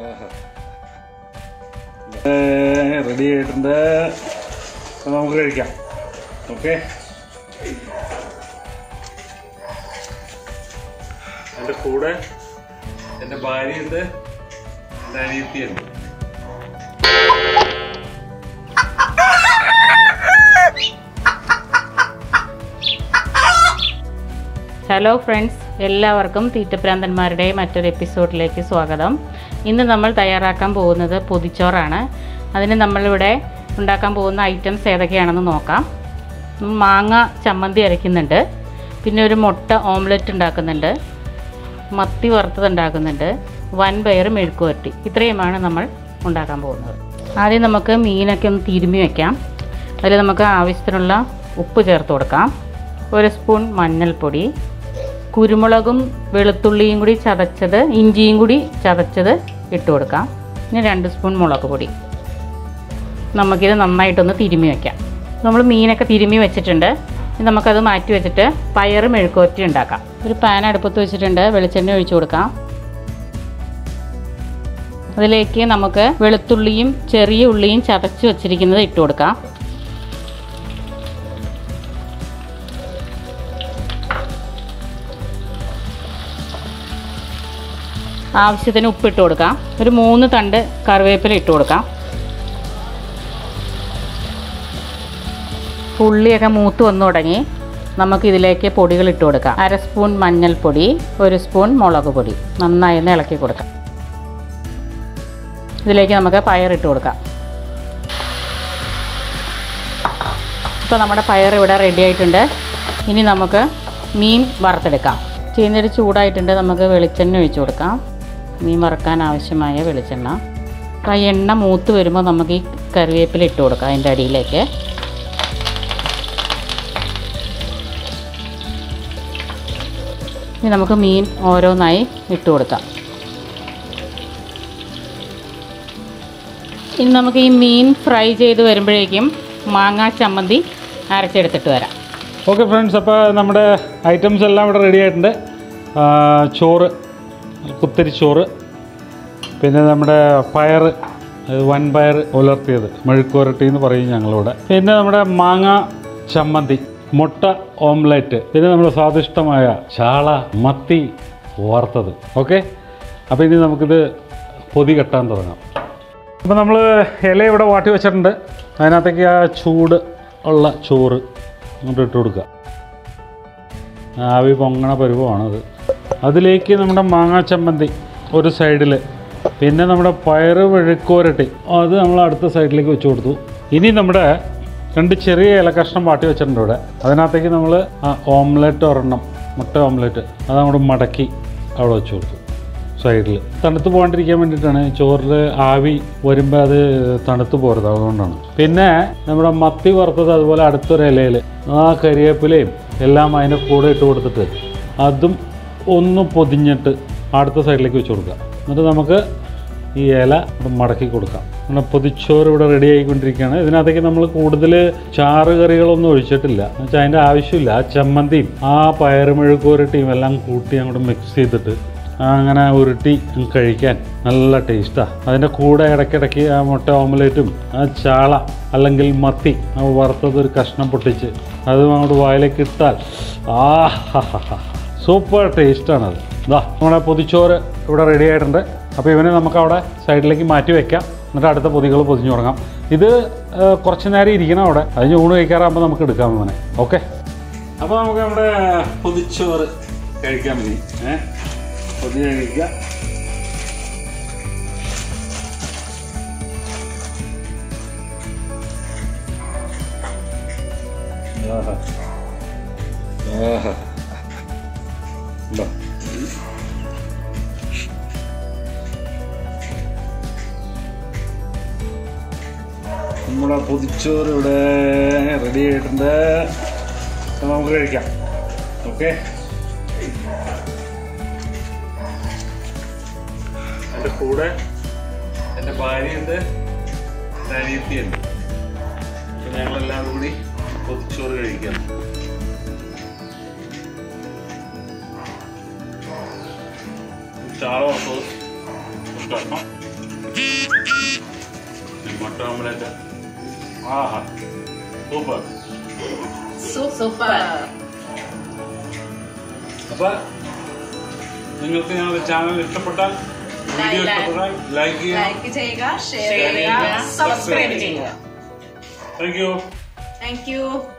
Ready ആയിട്ടുണ്ട് അപ്പൊ നമുക്ക് കഴിക്കാം ഓക്കെ എൻ്റെ കൂടെ എൻ്റെ ഭാര്യയുണ്ട് എൻ്റെ അനിയത്തിയുണ്ട് ഹലോ ഫ്രണ്ട്സ് എല്ലാവർക്കും തീറ്റപ്രാന്തന്മാരുടെ മറ്റൊരു എപ്പിസോഡിലേക്ക് സ്വാഗതം ഇന്ന് നമ്മൾ തയ്യാറാക്കാൻ പോകുന്നത് പൊതിച്ചോറാണ് അതിന് നമ്മളിവിടെ ഉണ്ടാക്കാൻ പോകുന്ന ഐറ്റംസ് ഏതൊക്കെയാണെന്ന് നോക്കാം മാങ്ങ ചമ്മന്തി അരയ്ക്കുന്നുണ്ട് പിന്നെ ഒരു മുട്ട ഓംലെറ്റ് ഉണ്ടാക്കുന്നുണ്ട് മത്തി വറുത്തത് ഉണ്ടാക്കുന്നുണ്ട് വൻപയർ മെഴുക്കുവരട്ടി ഇത്രയുമാണ് നമ്മൾ ഉണ്ടാക്കാൻ പോകുന്നത് ആദ്യം നമുക്ക് മീനൊക്കെ ഒന്ന് തിരുമ്മി വയ്ക്കാം അതിൽ നമുക്ക് ആവശ്യത്തിനുള്ള ഉപ്പ് ചേർത്ത് കൊടുക്കാം ഒരു സ്പൂൺ മഞ്ഞൾപ്പൊടി കുരുമുളകും വെളുത്തുള്ളിയും കൂടി ചതച്ചത് ഇഞ്ചിയും കൂടി ചതച്ചത് ഇട്ട് കൊടുക്കാം ഇനി രണ്ട് സ്പൂൺ മുളക് പൊടി നമുക്കിത് നന്നായിട്ടൊന്ന് തിരുമ്മി വയ്ക്കാം നമ്മൾ മീനൊക്കെ തിരുമ്മി വെച്ചിട്ടുണ്ട് ഇനി നമുക്കത് മാറ്റി വെച്ചിട്ട് പയർ മെഴുക്കുവരട്ടി ഉണ്ടാക്കാം ഒരു പാൻ അടുപ്പത്ത് വെച്ചിട്ടുണ്ട് വെളിച്ചെണ്ണ ഒഴിച്ചു കൊടുക്കാം അതിലേക്ക് നമുക്ക് വെളുത്തുള്ളിയും ചെറിയ ഉള്ളിയും ചതച്ച് വെച്ചിരിക്കുന്നത് ഇട്ട് കൊടുക്കാം ആവശ്യത്തിന് ഉപ്പിട്ട് കൊടുക്കാം ഒരു മൂന്ന് തണ്ട് കറിവേപ്പില ഇട്ട് കൊടുക്കാം ഉള്ളിയൊക്കെ മൂത്ത് വന്നു തുടങ്ങി നമുക്ക് ഇതിലേക്ക് പൊടികൾ ഇട്ട് കൊടുക്കാം അര സ്പൂൺ മഞ്ഞൾപ്പൊടി ഒരു സ്പൂൺ മുളക് പൊടി നന്നായി ഒന്ന് ഇളക്കി കൊടുക്കാം ഇതിലേക്ക് നമുക്ക് പയറിട്ട് കൊടുക്കാം ഇപ്പോൾ നമ്മുടെ പയർ ഇവിടെ റെഡി ആയിട്ടുണ്ട് ഇനി നമുക്ക് മീൻ വറുത്തെടുക്കാം ചീനരി ചൂടായിട്ടുണ്ട് നമുക്ക് വെളിച്ചെണ്ണ ഒഴിച്ചു കൊടുക്കാം മീൻ വറുക്കാൻ ആവശ്യമായ വെളിച്ചെണ്ണ അപ്പോൾ ആ എണ്ണ മൂത്ത് വരുമ്പോൾ നമുക്ക് ഈ കറിവേപ്പില ഇട്ട് കൊടുക്കാം അതിൻ്റെ അടിയിലേക്ക് ഇനി നമുക്ക് മീൻ ഓരോന്നായി ഇട്ട് കൊടുക്കാം ഇനി നമുക്ക് ഈ മീൻ ഫ്രൈ ചെയ്ത് വരുമ്പോഴേക്കും മാങ്ങാ ചമ്മന്തി അരച്ചെടുത്തിട്ട് വരാം ഓക്കെ ഫ്രണ്ട്സ് അപ്പോൾ നമ്മുടെ ഐറ്റംസ് എല്ലാം ഇവിടെ റെഡി ആയിട്ടുണ്ട് ആ, ചോറ് കുത്തരി ചോറ് പിന്നെ നമ്മുടെ പയർ അത് വൻപയർ ഉലർത്തിയത് മെഴുക്കുരട്ടി എന്ന് പറയും ഞങ്ങളിവിടെ പിന്നെ നമ്മുടെ മാങ്ങ ചമ്മന്തി മുട്ട ഓംലെറ്റ് പിന്നെ നമ്മുടെ സ്വാദിഷ്ടമായ ചാള മത്തി വറുത്തത് ഓക്കെ അപ്പോൾ ഇനി നമുക്കിത് പൊതി കെട്ടാൻ തുടങ്ങാം അപ്പോൾ നമ്മൾ ഇല ഇവിടെ വാട്ടി വെച്ചിട്ടുണ്ട് അതിനകത്തേക്ക് ആ ചൂട് ഉള്ള ചോറ് അങ്ങോട്ട് ഇട്ട് കൊടുക്കുക ആവി പൊങ്ങണ പരുവമാണത് അതിലേക്ക് നമ്മുടെ മാങ്ങാ ചമ്മന്തി ഒരു സൈഡിൽ പിന്നെ നമ്മുടെ പയറ് വെഴുക്കോരട്ടി അത് നമ്മൾ അടുത്ത സൈഡിലേക്ക് വെച്ച് കൊടുത്തു ഇനി നമ്മുടെ രണ്ട് ചെറിയ ഇല കഷ്ണം വാട്ടി വെച്ചിട്ടുണ്ട് ഇവിടെ അതിനകത്തേക്ക് നമ്മൾ ആ ഓംലെറ്റ് ഒരെണ്ണം മുട്ട ഓംലെറ്റ് അത് അങ്ങോട്ട് മടക്കി അവിടെ വെച്ച് കൊടുത്തു സൈഡിൽ തണുത്ത് പോകാണ്ടിരിക്കാൻ വേണ്ടിയിട്ടാണ് ചോറിൽ ആവി വരുമ്പോൾ അത് തണുത്ത് പോരുത് അതുകൊണ്ടാണ് പിന്നെ നമ്മുടെ മത്തി വറുത്തത് അതുപോലെ അടുത്തൊരു ഇലയിൽ ആ കരിവേപ്പിലയും എല്ലാം അതിൻ്റെ കൂടെ ഇട്ട് കൊടുത്തിട്ട് അതും ഒന്ന് പൊതിഞ്ഞിട്ട് അടുത്ത സൈഡിലേക്ക് വെച്ച് കൊടുക്കുക എന്നിട്ട് നമുക്ക് ഈ ഇല ഇവിടെ മടക്കി കൊടുക്കാം നമ്മുടെ പൊതിച്ചോറ് ഇവിടെ റെഡി ആയിക്കൊണ്ടിരിക്കുകയാണ് ഇതിനകത്തേക്ക് നമ്മൾ കൂടുതൽ ചാറ് കറികളൊന്നും ഒഴിച്ചിട്ടില്ല എന്ന് വെച്ചാൽ അതിൻ്റെ ആവശ്യമില്ല ആ ചമ്മന്തിയും ആ പയറുമെഴുക്കുരട്ടിയും എല്ലാം കൂട്ടി അങ്ങോട്ട് മിക്സ് ചെയ്തിട്ട് അങ്ങനെ ഉരുട്ടി കഴിക്കാൻ നല്ല ടേസ്റ്റാണ് അതിൻ്റെ കൂടെ ഇടയ്ക്കിടയ്ക്ക് ആ മുട്ട ഓംലേറ്റും ആ ചാള അല്ലെങ്കിൽ മത്തി ആ വറുത്തത് ഒരു കഷ്ണം പൊട്ടിച്ച് അതും അങ്ങോട്ട് വായിലേക്ക് ഇട്ടാൽ ആ സൂപ്പർ ടേസ്റ്റാണത് ഇതാ നമ്മുടെ പൊതിച്ചോറ് ഇവിടെ റെഡി ആയിട്ടുണ്ട് അപ്പോൾ ഇവനെ നമുക്ക് അവിടെ സൈഡിലേക്ക് മാറ്റി വെക്കാം എന്നിട്ട് അടുത്ത പൊതികൾ പൊതിഞ്ഞു തുടങ്ങാം ഇത് ആ, കുറച്ച് നേരം ഇരിക്കണം അവിടെ അതിന് ഊണ് കഴിക്കാറാകുമ്പോൾ നമുക്ക് എടുക്കാം ഇവനെ ഓക്കെ അപ്പോൾ നമുക്ക് നമ്മുടെ പൊതിച്ചോറ് കഴിക്കാൻ മതി ഏഹ് പൊതി കഴിക്കുക ആഹാ. ആഹാ. ഇതാ. നമ്മുടെ പൊതിച്ചോറ് ഇവിടെ റെഡി ആയിട്ടുണ്ട് അപ്പോൾ നമുക്ക് കഴിക്കാം ഓക്കെ എൻ്റെ കൂടെ എൻ്റെ ഭാര്യയുണ്ട് എൻ്റെ അനിയത്തിയുണ്ട് അപ്പോൾ ഞങ്ങളെല്ലാവരും കൂടി പൊതിച്ചോറ് കഴിക്കാം ചാള വറുത്തത് കഷ്ണം മുട്ട ഓംലെറ്റ് ആഹാ സൂപ്പർ സൂപ്പർ അപ്പൊ നിങ്ങൾക്ക് ഞങ്ങളുടെ ചാനൽ ഇഷ്ടപ്പെട്ടാൽ വീഡിയോ ഇഷ്ടപ്പെട്ടാൽ ലൈക്ക് ചെയ്യുക ലൈക്ക് ചെയ്യുക ഷെയർ ഷെയർ ചെയ്യുക ചെയ്യുക സബ്സ്ക്രൈബ് ചെയ്യുക താങ്ക് യു താങ്ക് യു